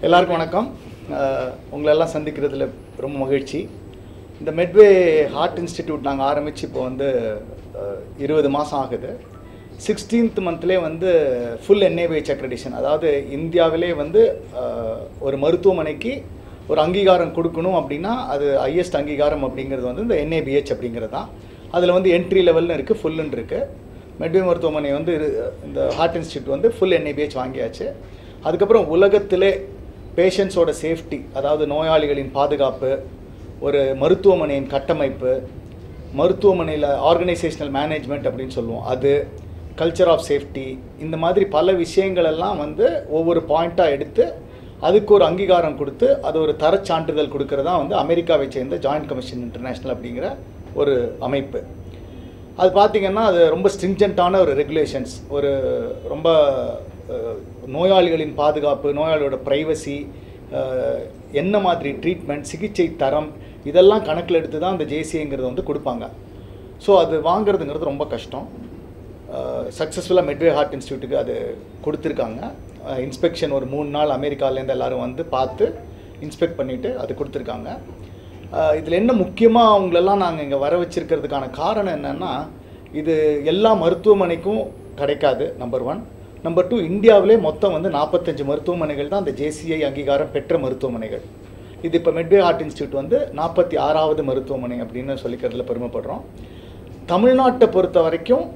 எல்லாருக்கும் வணக்கம் அஹ், உங்களெல்லாம் சந்திக்கிறதுல ரொம்ப மகிழ்ச்சி இந்த மெட்வே ஹார்ட் இன்ஸ்டிடியூட் நாங்கள் ஆரம்பித்து இப்போ வந்து அஹ், இருபது மாதம் ஆகுது சிக்ஸ்டீன்த் மந்த்லேயே வந்து ஃபுல் என்ஏபிஹெச் அக்ரெடிஷன் அதாவது இந்தியாவிலே வந்து அஹ், ஒரு மருத்துவமனைக்கு ஒரு அங்கீகாரம் கொடுக்கணும் அப்படின்னா அது ஹையஸ்ட் அங்கீகாரம் அப்படிங்கிறது வந்து இந்த என்ஏபிஹெச் அப்படிங்கிறது தான் அதில் வந்து என்ட்ரி லெவல்னு இருக்குது ஃபுல்லுன்னு இருக்குது மெட்வே மருத்துவமனை வந்து இரு- இந்த ஹார்ட் இன்ஸ்டியூட் வந்து ஃபுல் என்ஏபிஹெச் வாங்கியாச்சு அதுக்கப்புறம் உலகத்திலே பேஷண்ட்ஸோட சேஃப்டி அதாவது நோயாளிகளின் பாதுகாப்பு ஒரு மருத்துவமனையின் கட்டமைப்பு மருத்துவமனையில் ஆர்கனைசேஷனல் மேனேஜ்மெண்ட் அப்படின்னு சொல்லுவோம் அது கல்ச்சர் ஆஃப் சேஃப்டி இந்த மாதிரி பல விஷயங்கள் எல்லாம் வந்து ஒவ்வொரு பாயிண்ட்டாக எடுத்து அதுக்கு ஒரு அங்கீகாரம் கொடுத்து அது ஒரு தரச் சான்றிதழ் கொடுக்கறதா வந்து அமெரிக்காவை சேர்ந்த ஜாயிண்ட் கமிஷன் இன்டர்நேஷ்னல் அப்படிங்கிற ஒரு அமைப்பு அது பார்த்தீங்கன்னா அது ரொம்ப ஸ்ட்ரிஞ்சண்ட்டான ஒரு ரெகுலேஷன்ஸ் ஒரு ரொம்ப அஹ், நோயாளிகளின் பாதுகாப்பு நோயாளியோட ப்ரைவசி என்ன மாதிரி ட்ரீட்மெண்ட் சிகிச்சை தரம் இதெல்லாம் கணக்கில் எடுத்து தான் அந்த ஜேசிங்கிறது வந்து கொடுப்பாங்க ஸோ அது வாங்குறதுங்கிறது ரொம்ப கஷ்டம் சக்ஸஸ்ஃபுல்லாக மெட்வே ஹார்ட் இன்ஸ்டியூட்டுக்கு அது கொடுத்துருக்காங்க இன்ஸ்பெக்ஷன் ஒரு மூணு நாள் அமெரிக்காலேருந்து எல்லாரும் வந்து பார்த்து இன்ஸ்பெக்ட் பண்ணிவிட்டு அது கொடுத்துருக்காங்க இதில் என்ன முக்கியமாக அவங்களெல்லாம் நாங்கள் இங்கே வர வச்சிருக்கிறதுக்கான காரணம் என்னென்னா இது எல்லா மருத்துவமனைக்கும் கிடைக்காது நம்பர் ஒன் நம்பர் டூ இந்தியாவிலே மொத்தம் வந்து நாற்பத்தஞ்சு மருத்துவமனைகள் தான் அந்த ஜேசிஐ அங்கீகாரம் பெற்ற மருத்துவமனைகள் இது இப்போ மெட்வே ஹார்ட் இன்ஸ்டியூட் வந்து நாற்பத்தி ஆறாவது மருத்துவமனை அப்படின்னு சொல்லிக்கிறதுல பெருமைப்படுறோம் தமிழ்நாட்டை பொறுத்த வரைக்கும்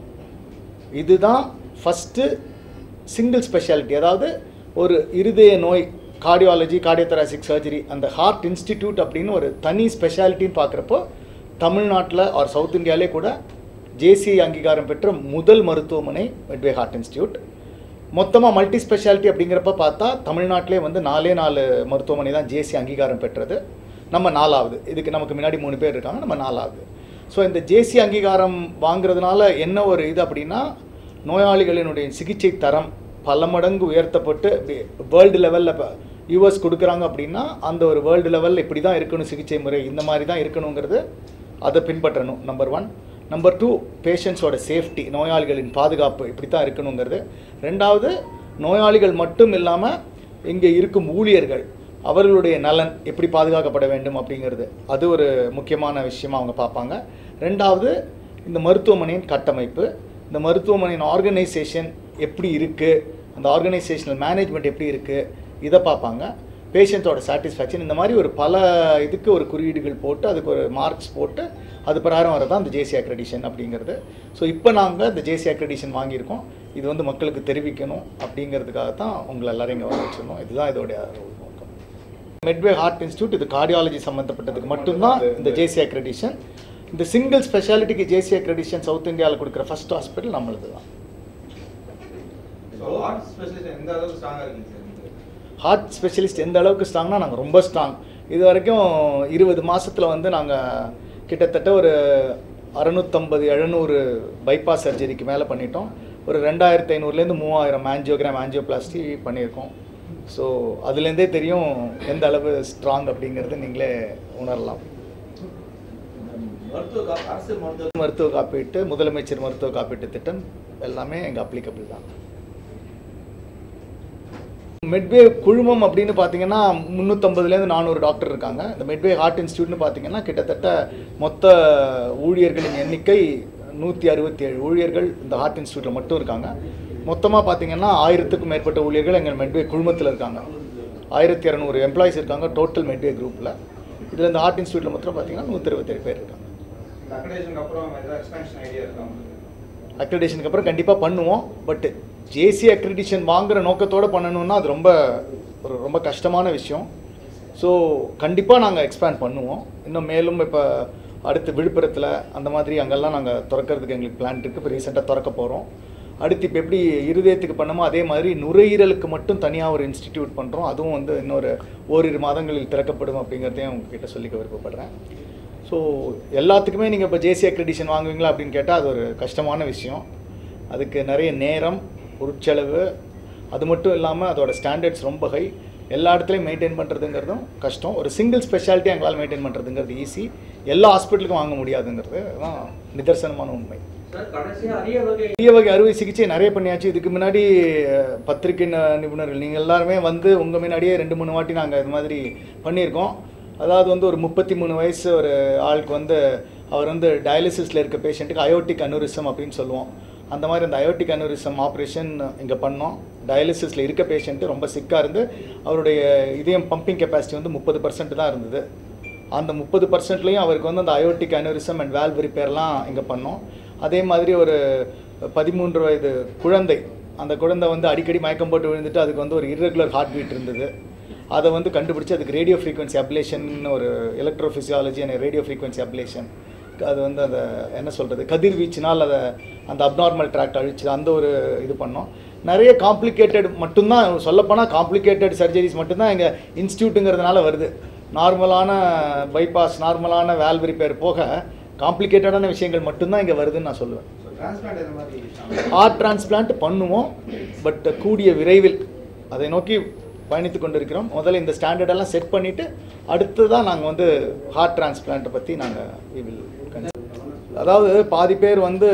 இதுதான் ஃபஸ்ட்டு சிங்கிள் ஸ்பெஷாலிட்டி அதாவது ஒரு இருதய நோய் கார்டியாலஜி கார்டியோதராசிக் சர்ஜரி அந்த ஹார்ட் இன்ஸ்டிடியூட் அப்படின்னு ஒரு தனி ஸ்பெஷாலிட்டின்னு பார்க்குறப்போ தமிழ்நாட்டில் ஆர் சவுத் இந்தியாவிலே கூட ஜேசிஐ அங்கீகாரம் பெற்ற முதல் மருத்துவமனை மெட்வே ஹார்ட் இன்ஸ்டியூட் மொத்தமாக மல்டி ஸ்பெஷாலிட்டி அப்படிங்கிறப்ப பார்த்தா தமிழ்நாட்டிலே வந்து நாலே நாலு மருத்துவமனை தான் ஜேசி அங்கீகாரம் பெற்றது நம்ம நாலாவது இதுக்கு நமக்கு முன்னாடி மூணு பேர் இருக்காங்க நம்ம நாலாவது ஸோ இந்த ஜேசி அங்கீகாரம் வாங்குறதுனால என்ன ஒரு இது அப்படின்னா நோயாளிகளினுடைய சிகிச்சை தரம் பல மடங்கு உயர்த்தப்பட்டு வேர்ல்டு லெவலில் இப்போ யூஎஸ் கொடுக்குறாங்க அப்படின்னா அந்த ஒரு வேர்ல்டு லெவலில் இப்படி தான் இருக்கணும் சிகிச்சை முறை இந்த மாதிரி தான் இருக்கணுங்கிறது அதை பின்பற்றணும் நம்பர் ஒன் நம்பர் டூ பேஷண்ட்ஸோட சேஃப்டி நோயாளிகளின் பாதுகாப்பு இப்படி தான் இருக்கணுங்கிறது ரெண்டாவது நோயாளிகள் மட்டும் இல்லாமல் இங்கே இருக்கும் ஊழியர்கள் அவர்களுடைய நலன் எப்படி பாதுகாக்கப்பட வேண்டும் அப்படிங்கிறது அது ஒரு முக்கியமான விஷயமா அவங்க பார்ப்பாங்க ரெண்டாவது இந்த மருத்துவமனையின் கட்டமைப்பு இந்த மருத்துவமனையின் ஆர்கனைசேஷன் எப்படி இருக்குது அந்த ஆர்கனைசேஷனல் மேனேஜ்மெண்ட் எப்படி இருக்குது இதை பார்ப்பாங்க பேஷண்ட்டோட சாட்டிஸ்ஃபேக்ஷன் இந்த மாதிரி ஒரு பல இதுக்கு ஒரு குறியீடுகள் போட்டு அதுக்கு ஒரு மார்க்ஸ் போட்டு அது பிரகாரம் வரதான் அந்த ஜேசி அக்ரெடிஷன் அப்படிங்கிறது ஸோ இப்போ நாங்கள் இந்த ஜேசி அக்ரெடிஷன் வாங்கியிருக்கோம் இது வந்து மக்களுக்கு தெரிவிக்கணும் அப்படிங்கிறதுக்காக தான் உங்களை எல்லாரும் இங்கே வர வச்சிருந்தோம் இதுதான் இதோடைய நோக்கம் மெட்வே ஹார்ட் இன்ஸ்டியூட் இது கார்டியாலஜி சம்மந்தப்பட்டதுக்கு மட்டும்தான் இந்த ஜேசி அக்ரெடிஷன் இந்த சிங்கிள் ஸ்பெஷாலிட்டிக்கு ஜேசி அக்ரெடிஷன் சவுத் இந்தியாவில் கொடுக்குற ஃபர்ஸ்ட் ஹாஸ்பிட்டல் நம்மளது தான் ஸோ ஹார்ட் ஸ்பெஷலிஸ்ட் எந்த அளவுக்கு ஸ்ட்ராங்காக இருக்கீங்க சார் நீங்க? ஹார்ட் ஸ்பெஷலிஸ்ட் எந்த அளவுக்கு ஸ்ட்ராங்னா நாங்கள் ரொம்ப ஸ்ட்ராங் இது வரைக்கும் இருபது மாசத்துல வந்து நாங்கள் கிட்டத்தட்ட ஒரு அறநூற்றம்பது எழுநூறு பைபாஸ் சர்ஜரிக்கு மேலே பண்ணிட்டோம் ஒரு ரெண்டாயிரத்தி ஐநூறுலேருந்து மூவாயிரம் ஆஞ்சியோகிராம் ஆஞ்சியோபிளாஸ்டி பண்ணியிருக்கோம் ஸோ அதுலேருந்தே தெரியும் எந்த அளவு ஸ்ட்ராங் அப்படிங்கிறது நீங்களே உணரலாம் மருத்துவ கா- அரசு மருத்துவ மருத்துவ காப்பீட்டு முதலமைச்சர் மருத்துவ காப்பீட்டு திட்டம் எல்லாமே எங்கள் அப்ளிகபிள் தான் மெட்வே குழுமம் அப்படின்னு பார்த்தீங்கன்னா முந்நூற்றம்பதுலேருந்து நானூறு டாக்டர் இருக்காங்க இந்த மெட்வே ஹார்ட் இன்ஸ்டியூட்னு பார்த்தீங்கன்னா கிட்டத்தட்ட மொத்த ஊழியர்களின் எண்ணிக்கை நூற்றி அறுபத்தி ஏழு ஊழியர்கள் இந்த ஹார்ட் இன்ஸ்டியூட்டில் மட்டும் இருக்காங்க மொத்தமாக பார்த்தீங்கன்னா ஆயிரத்துக்கும் மேற்பட்ட ஊழியர்கள் எங்கள் மெட்வே குழுமத்தில் இருக்காங்க ஆயிரத்தி இரநூறு எம்ப்ளாயிஸ் இருக்காங்க டோட்டல் மெட்வே குரூப்பில் இதில் இந்த ஹார்ட் இன்ஸ்டியூட்டில் மொத்தம் பார்த்தீங்கன்னா நூற்றி இருபத்தேழு பேர் இருக்காங்க இந்த அக்ரடேஷனுக்கு அப்புறம் ஏதாவது எக்ஸ்பென்ஷன் ஐடியா இருக்கா உங்களுக்கு அக்ரிடேஷனுக்கு அப்புறம் கண்டிப்பாக பண்ணுவோம் பட் ஜேசி அக்ரிடிஷன் வாங்குற நோக்கத்தோடு பண்ணணும்னா அது ரொம்ப ஒரு ரொம்ப கஷ்டமான விஷயம் ஸோ கண்டிப்பாக நாங்கள் எக்ஸ்பேண்ட் பண்ணுவோம் இன்னும் மேலும் இப்போ அடுத்து விழுப்புரத்தில் அந்த மாதிரி அங்கெல்லாம் நாங்கள் திறக்கிறதுக்கு எங்களுக்கு பிளான் இருக்குது இப்போ ரீசெண்டாக திறக்க போகிறோம் அடுத்து இப்போ எப்படி இருதயத்துக்கு பண்ணமோ அதே மாதிரி நுரையீரலுக்கு மட்டும் தனியாக ஒரு இன்ஸ்டிடியூட் பண்ணுறோம் அதுவும் வந்து இன்னொரு ஓரிரு மாதங்களில் திறக்கப்படும் அப்படிங்கிறதையும் உங்ககிட்ட சொல்லிக்க விருப்பப்படுறேன் ஸோ எல்லாத்துக்குமே நீங்கள் இப்போ ஜேசி அக்ரெடிஷன் வாங்குவீங்களா அப்படின்னு கேட்டால் அது ஒரு கஷ்டமான விஷயம் அதுக்கு நிறைய நேரம் பொருட்செலவு அது மட்டும் இல்லாமல் அதோட ஸ்டாண்டர்ட்ஸ் ரொம்ப ஹை எல்லா இடத்துலையும் மெயின்டைன் பண்ணுறதுங்கிறதும் கஷ்டம் ஒரு சிங்கிள் ஸ்பெஷாலிட்டி எங்களால் மெயின்டைன் பண்ணுறதுங்கிறது ஈஸி எல்லா ஹாஸ்பிட்டலுக்கும் வாங்க முடியாதுங்கிறது தான் நிதர்சனமான உண்மை சார் கடைசியா அரிய வகை பெரிய வகை அறுவை சிகிச்சை நிறைய பண்ணியாச்சு இதுக்கு முன்னாடி அஹ், பத்திரிகை ந- நிபுணர்கள் நீங்கள் எல்லாருமே வந்து உங்கள் முன்னாடியே ரெண்டு மூணு வாட்டி நாங்கள் இது மாதிரி பண்ணியிருக்கோம் அதாவது வந்து ஒரு முப்பத்தி மூணு வயசு ஒரு ஆளுக்கு வந்து அவர் வந்து டயாலிசிஸில் இருக்க பேஷண்ட்டுக்கு அயோட்டிக் அனுரிசம் அப்படின்னு சொல்லுவோம் அந்த மாதிரி அந்த அயோட்டிக் அனுரிசம் ஆப்ரேஷன் இங்கே பண்ணோம் டயாலிசிஸில் இருக்க பேஷண்ட்டு ரொம்ப சிக்காக இருந்து அவருடைய இதயம் பம்பிங் கெப்பாசிட்டி வந்து முப்பது பர்சன்ட் தான் இருந்தது அந்த முப்பது பர்சன்ட்லேயும் அவருக்கு வந்து அந்த அயோட்டிக் அனுரிசம் அண்ட் வேல்வ் ரிப்பேர்லாம் இங்கே பண்ணோம் அதே மாதிரி ஒரு பதிமூன்று வயது குழந்தை அந்த குழந்தை வந்து அடிக்கடி மயக்கம் போட்டு விழுந்துட்டு அதுக்கு வந்து ஒரு irregular ஹார்ட் பீட் இருந்தது அதை வந்து கண்டுபிடிச்சு அதுக்கு ரேடியோ ஃப்ரீக்வன்சி அப்லேஷன் ஒரு electrophysiology and radio frequency ablation அது வந்து அந்த என்ன சொல்கிறது கதிர்வீச்சினால் அதை அந்த அப்நார்மல் ட்ராக்ட் அழிச்சு அந்த ஒரு இது பண்ணோம் நிறைய காம்ப்ளிகேட்டட் மட்டும்தான் சொல்லப்போனால் காம்ப்ளிகேட்டட் சர்ஜரிஸ் மட்டும்தான் எங்கள் இன்ஸ்டியூட்டுங்கிறதுனால வருது நார்மலான பைபாஸ் நார்மலான வேல்வ் ரிப்பேர் போக காம்ப்ளிகேட்டடான விஷயங்கள் மட்டும்தான் இங்கே வருதுன்னு நான் சொல்லுவேன் ஸோ டிரான்ஸ்பிளான்ட் எந்த மாதிரி ஹார்ட் டிரான்ஸ்பிளான்ட் பண்ணுவோம் பட் கூடிய விரைவில் அதை நோக்கி பயணித்து கொண்டிருக்கிறோம் முதல்ல இந்த ஸ்டாண்டர்டெல்லாம் செட் பண்ணிவிட்டு அடுத்து தான் நாங்கள் வந்து ஹார்ட் டிரான்ஸ்பிளான்ட்டை பற்றி நாங்கள் we will consider. அதாவது பாதி பேர் வந்து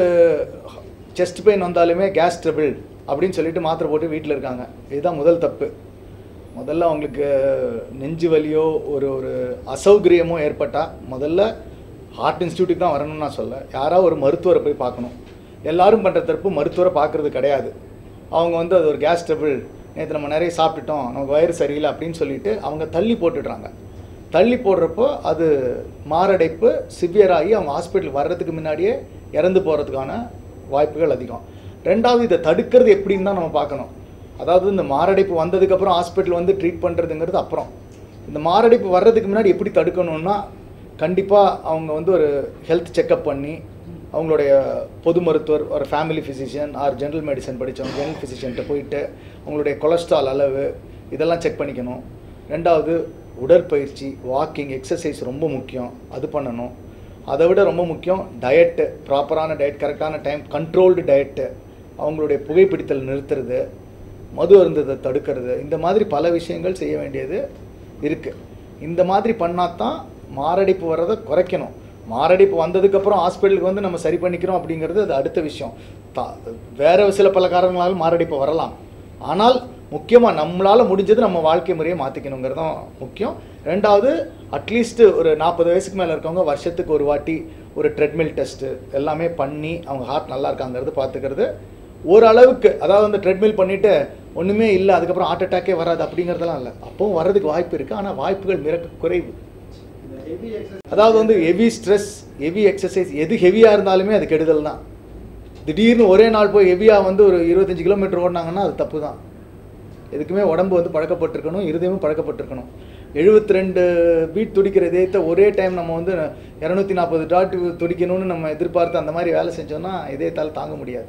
செஸ்ட் பெயின் வந்தாலுமே கேஸ் ட்ரபிள் அப்படின்னு சொல்லிட்டு மாத்திரை போட்டு வீட்டில் இருக்காங்க இதுதான் முதல் தப்பு முதல்ல அவங்களுக்கு நெஞ்சு வலியோ ஒரு ஒரு அசௌகரியமோ ஏற்பட்டால் முதல்ல ஹார்ட் இன்ஸ்டியூட்டுக்கு தான் வரணும்னு நான் சொல்ல யாராவது ஒரு மருத்துவரை போய் பார்க்கணும் எல்லாரும் பண்ணுற தப்பு மருத்துவரை பார்க்குறது கிடையாது அவங்க வந்து அது ஒரு கேஸ் ட்ரபிள் நேற்று நம்ம நிறைய சாப்பிட்டுட்டோம் நமக்கு வயிறு சரியில்லை அப்படின்னு சொல்லிட்டு அவங்க தள்ளி போட்டுடுறாங்க தள்ளி போடுறப்போ அது மாரடைப்பு சிவியர் ஆகி அவங்க ஹாஸ்பிட்டல் வர்றதுக்கு முன்னாடியே இறந்து போகிறதுக்கான வாய்ப்புகள் அதிகம் ரெண்டாவது இதை தடுக்கிறது எப்படின்னு தான் நம்ம பார்க்கணும் அதாவது இந்த மாரடைப்பு வந்ததுக்கப்புறம் ஹாஸ்பிட்டல் வந்து ட்ரீட் பண்ணுறதுங்கிறது அப்புறம் இந்த மாரடைப்பு வர்றதுக்கு முன்னாடி எப்படி தடுக்கணும்னா கண்டிப்பாக அவங்க வந்து ஒரு ஹெல்த் செக்கப் பண்ணி அவங்களுடைய பொது மருத்துவர் ஒரு family physician or general medicine படித்தவங்க ஜெனரல் ஃபிசிஷியன்ட்ட போயிட்டு அவங்களுடைய கொலஸ்ட்ரால் அளவு இதெல்லாம் செக் பண்ணிக்கணும் ரெண்டாவது உடற்பயிற்சி வாக்கிங் எக்ஸசைஸ் ரொம்ப முக்கியம் அது பண்ணணும் அதை விட ரொம்ப முக்கியம் டயட்டு ப்ராப்பரான டயட் கரெக்டான டைம் கண்ட்ரோல்டு டயட்டு அவங்களுடைய புகைப்பிடித்தல் நிறுத்துறது மது அருந்ததை தடுக்கிறது இந்த மாதிரி பல விஷயங்கள் செய்ய வேண்டியது இருக்குது இந்த மாதிரி பண்ணால் தான் மாரடைப்பு வர்றதை குறைக்கணும் மாரடைப்பு வந்ததுக்கப்புறம் ஹாஸ்பிட்டலுக்கு வந்து நம்ம சரி பண்ணிக்கிறோம் அப்படிங்கிறது அது அடுத்த விஷயம் தா வேறு சில பல காரணங்களால் மாரடைப்பு வரலாம் ஆனால் முக்கியமாக நம்மளால் முடிஞ்சது நம்ம வாழ்க்கை முறையை மாற்றிக்கணுங்கிறது தான் முக்கியம் ரெண்டாவது அட்லீஸ்ட் ஒரு நாற்பது வயசுக்கு மேலே இருக்கவங்க வருஷத்துக்கு ஒரு வாட்டி ஒரு ட்ரெட்மில் டெஸ்ட்டு எல்லாமே பண்ணி அவங்க ஹார்ட் நல்லா இருக்காங்கிறது பார்த்துக்கிறது ஓரளவுக்கு அதாவது அந்த ட்ரெட்மில் பண்ணிவிட்டு ஒன்றுமே இல்லை அதுக்கப்புறம் ஹார்ட் அட்டாக்கே வராது அப்படிங்கிறதெல்லாம் இல்லை அப்பவும் வர்றதுக்கு வாய்ப்பு இருக்குது ஆனால் வாய்ப்புகள் மிக குறைவு இந்த ஹெவி எக்ஸசைஸ் அதாவது வந்து ஹெவி ஸ்ட்ரெஸ் ஹெவி எக்ஸசைஸ் எது ஹெவியாக இருந்தாலுமே அது கெடுதல் தான் திடீர்னு ஒரே நாள் போய் ஹெவியாக வந்து ஒரு இருபத்தஞ்சி கிலோமீட்டர் ஓடினாங்கன்னா அது தப்பு தான் எதுக்குமே உடம்பு வந்து பழக்கப்பட்டிருக்கணும் இருதயமும் பழக்கப்பட்டிருக்கணும் எழுபத்தி ரெண்டு பீட் துடிக்கிற இதயத்தை ஒரே டைம் நம்ம வந்து இரநூத்தி நாற்பது டாட் துடிக்கணும்னு நம்ம எதிர்பார்த்து அந்த மாதிரி வேலை செஞ்சோம்னா இதயத்தால் தாங்க முடியாது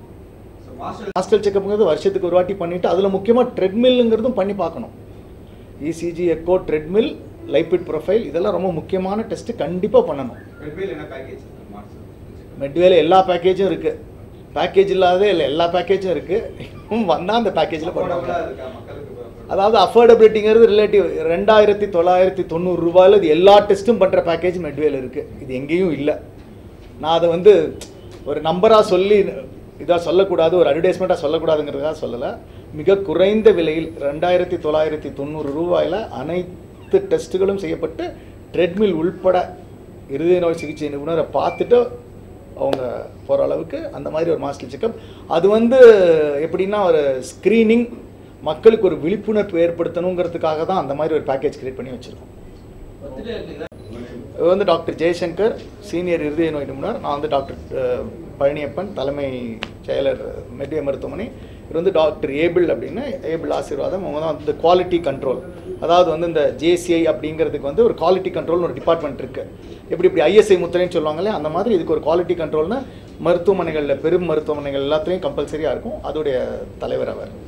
ஸோ மாஸ்டர் ஹாஸ்டல் செக்கப்புங்கிறது வருஷத்துக்கு ஒரு வாட்டி பண்ணிவிட்டு அதில் முக்கியமாக ட்ரெட்மில்லுங்கிறதும் பண்ணி பார்க்கணும் ECG echo treadmill lipid profile இதெல்லாம் ரொம்ப முக்கியமான டெஸ்ட்டு கண்டிப்பாக பண்ணணும் மெட்வேல் என்ன பேக்கேஜ் மாஸ்டர் மெட்வேல எல்லா பேக்கேஜும் இருக்குது பேக்கேஜ் இல்லாதே இல்லை எல்லா பேக்கேஜும் இருக்குது வந்தால் அந்த பேக்கேஜில் பண்ணுவாங்க அஃபோர்டபுளாக இருக்கா மக்களுக்கு அதாவது அஃபோர்டபிலிட்டிங்கிறது ரிலேட்டிவ் ரெண்டாயிரத்தி தொள்ளாயிரத்தி தொண்ணூறு ரூபாயில் இது எல்லா டெஸ்ட்டும் பண்ணுற பேக்கேஜ் மெட்வேல இருக்குது இது எங்கேயும் இல்லை நான் அதை வந்து ஒரு நம்பராக சொல்லி இதாக சொல்லக்கூடாது ஒரு அட்வர்டைஸ்மெண்ட்டாக சொல்லக்கூடாதுங்கிறதுக்காக சொல்லலை மிக குறைந்த விலையில் ரெண்டாயிரத்தி தொள்ளாயிரத்தி தொண்ணூறு ரூபாயில் அனைத்து டெஸ்ட்டுகளும் செய்யப்பட்டு ட்ரெட்மில் உள்பட இருதய நோய் சிகிச்சை நிபுணரை பார்த்துட்டு அவங்க போகிற அளவுக்கு அந்த மாதிரி ஒரு மாஸ்டர் செக்கப் அது வந்து எப்படின்னா ஒரு ஸ்க்ரீனிங் மக்களுக்கு ஒரு விழிப்புணர்வு ஏற்படுத்தணுங்கிறதுக்காக தான் அந்த மாதிரி ஒரு பேக்கேஜ் கிரியேட் பண்ணி வச்சுருக்கோம் இது வந்து டாக்டர் ஜெயசங்கர் சீனியர் இருதய நோய் நிபுணர் நான் வந்து டாக்டர் அஹ், பழனியப்பன் தலைமை செயலர் மெட்வே மருத்துவமனை இவர் வந்து டாக்டர் ஏபிள் அப்படின்னு ஏபிள் ஆசீர்வாதம் அவங்க தான் வந்து குவாலிட்டி கண்ட்ரோல் அதாவது வந்து இந்த ஜேசிஐ அப்படிங்கிறதுக்கு வந்து ஒரு குவாலிட்டி கண்ட்ரோல்னு ஒரு டிபார்ட்மெண்ட் இருக்குது எப்படி இப்படி ஐஎஸ்ஐ முத்திரைன்னு சொல்லுவாங்களே அந்த மாதிரி இதுக்கு ஒரு குவாலிட்டி கண்ட்ரோல்னு மருத்துவமனைகளில் பெரும் மருத்துவமனைகள் எல்லாத்துலேயும் கம்பல்சரியாக இருக்கும் அதோடைய தலைவர் அவர்